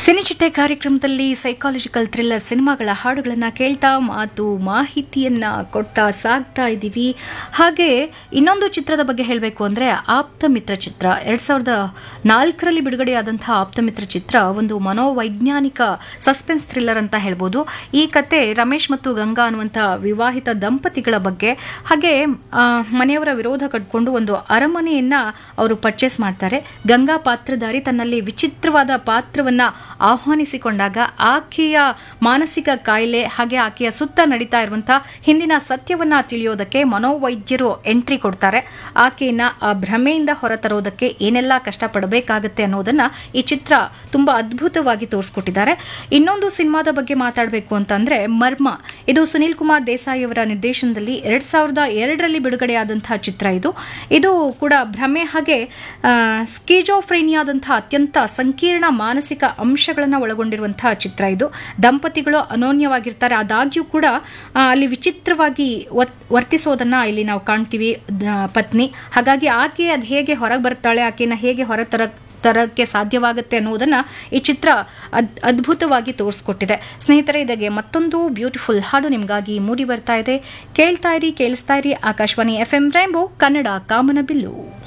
ಸಿನಿಚಿಟ್ಟೆ ಕಾರ್ಯಕ್ರಮದಲ್ಲಿ psychological thriller ಸಿನಿಮಾಗಳ ಹಾಡುಗಳನ್ನು ಕೇಳ್ತಾ ಮಾತು ಮಾಹಿತಿಯನ್ನ ಕೊಡ್ತಾ ಸಾಗ್ತಾ ಇದ್ದೀವಿ ಹಾಗೆ ಇನ್ನೊಂದು ಚಿತ್ರದ ಬಗ್ಗೆ ಹೇಳಬೇಕು ಅಂದರೆ ಆಪ್ತ ಮಿತ್ರ ಚಿತ್ರ ಎರಡ್ ಸಾವಿರದ ನಾಲ್ಕರಲ್ಲಿ ಬಿಡುಗಡೆಯಾದಂತಹ ಆಪ್ತ ಮಿತ್ರ ಚಿತ್ರ ಒಂದು ಮನೋವೈಜ್ಞಾನಿಕ ಸಸ್ಪೆನ್ಸ್ ಥ್ರಿಲ್ಲರ್ ಅಂತ ಹೇಳ್ಬೋದು ಈ ಕತೆ ರಮೇಶ್ ಮತ್ತು ಗಂಗಾ ಅನ್ನುವಂಥ ವಿವಾಹಿತ ದಂಪತಿಗಳ ಬಗ್ಗೆ ಹಾಗೆ ಆ, ಮನೆಯವರ ವಿರೋಧ ಕಟ್ಕೊಂಡು ಒಂದು ಅರಮನೆಯನ್ನ ಅವರು ಪರ್ಚೇಸ್ ಮಾಡ್ತಾರೆ ಗಂಗಾ ಪಾತ್ರಧಾರಿ ತನ್ನಲ್ಲಿ ವಿಚಿತ್ರವಾದ ಪಾತ್ರವನ್ನ ಆಹ್ವಾನಿಸಿಕೊಂಡಾಗ ಆಕೆಯ ಮಾನಸಿಕ ಕಾಯಿಲೆ ಹಾಗೆ ಆಕೆಯ ಸುತ್ತ ನಡೀತಾ ಇರುವಂತಹ ಹಿಂದಿನ ಸತ್ಯವನ್ನ ತಿಳಿಯೋದಕ್ಕೆ ಮನೋವೈದ್ಯರು ಎಂಟ್ರಿ ಕೊಡ್ತಾರೆ ಆಕೆಯನ್ನ ಆ ಭ್ರಮೆಯಿಂದ ಹೊರತರೋದಕ್ಕೆ ಏನೆಲ್ಲ ಕಷ್ಟಪಡಬೇಕಾಗತ್ತೆ ಅನ್ನೋದನ್ನ ಈ ಚಿತ್ರ ತುಂಬಾ ಅದ್ಭುತವಾಗಿ ತೋರಿಸ್ಕೊಟ್ಟಿದ್ದಾರೆ ಇನ್ನೊಂದು ಸಿನಿಮಾದ ಬಗ್ಗೆ ಮಾತಾಡಬೇಕು ಅಂತಂದ್ರೆ ಮರ್ಮ ಇದು ಸುನೀಲ್ ಕುಮಾರ್ ದೇಸಾಯಿ ಅವರ ನಿರ್ದೇಶನದಲ್ಲಿ ಎರಡ್ ಸಾವಿರದ ಎರಡರಲ್ಲಿ ಬಿಡುಗಡೆಯಾದಂತಹ ಚಿತ್ರ ಇದು ಇದು ಕೂಡ ಭ್ರಮೆ ಹಾಗೆ ಸ್ಕೀಜೋಫ್ರೇನಿಯಾದಂತಹ ಅತ್ಯಂತ ಸಂಕೀರ್ಣ ಮಾನಸಿಕ ಅಂಶಗಳನ್ನು ಒಳಗೊಂಡಿರುವಂತಹ ಚಿತ್ರ ಇದು ದಂಪತಿಗಳು ಅನೋನ್ಯವಾಗಿರ್ತಾರೆ ಆದಾಗ್ಯೂ ಕೂಡ ಆ, ಅಲ್ಲಿ ವಿಚಿತ್ರವಾಗಿ ವತ್- ವರ್ತಿಸೋದನ್ನ ಇಲ್ಲಿ ನಾವು ಕಾಣ್ತೀವಿ ದ- ಪತ್ನಿ ಹಾಗಾಗಿ ಆಕೆ ಅದು ಹೇಗೆ ಹೊರಗೆ ಬರ್ತಾಳೆ ಆಕೆನ ಹೇಗೆ ಹೊರ ತರ ತರಕ್ಕೆ ಸಾಧ್ಯವಾಗುತ್ತೆ ಅನ್ನೋದನ್ನ ಈ ಚಿತ್ರ ಅದ್ ಅದ್ಭುತವಾಗಿ ತೋರಿಸ್ಕೊಟ್ಟಿದೆ ಸ್ನೇಹಿತರೆ ಇದಾಗೆ ಮತ್ತೊಂದು ಬ್ಯೂಟಿಫುಲ್ ಹಾಡು ನಿಮಗಾಗಿ ಮೂಡಿ ಬರ್ತಾ ಇದೆ ಕೇಳ್ತಾ ಇರಿ ಕೇಳಿಸ್ತಾ ಇರಿ Akashvani F M rainbow Kannada ಕಾಮನಬಿಲ್ಲು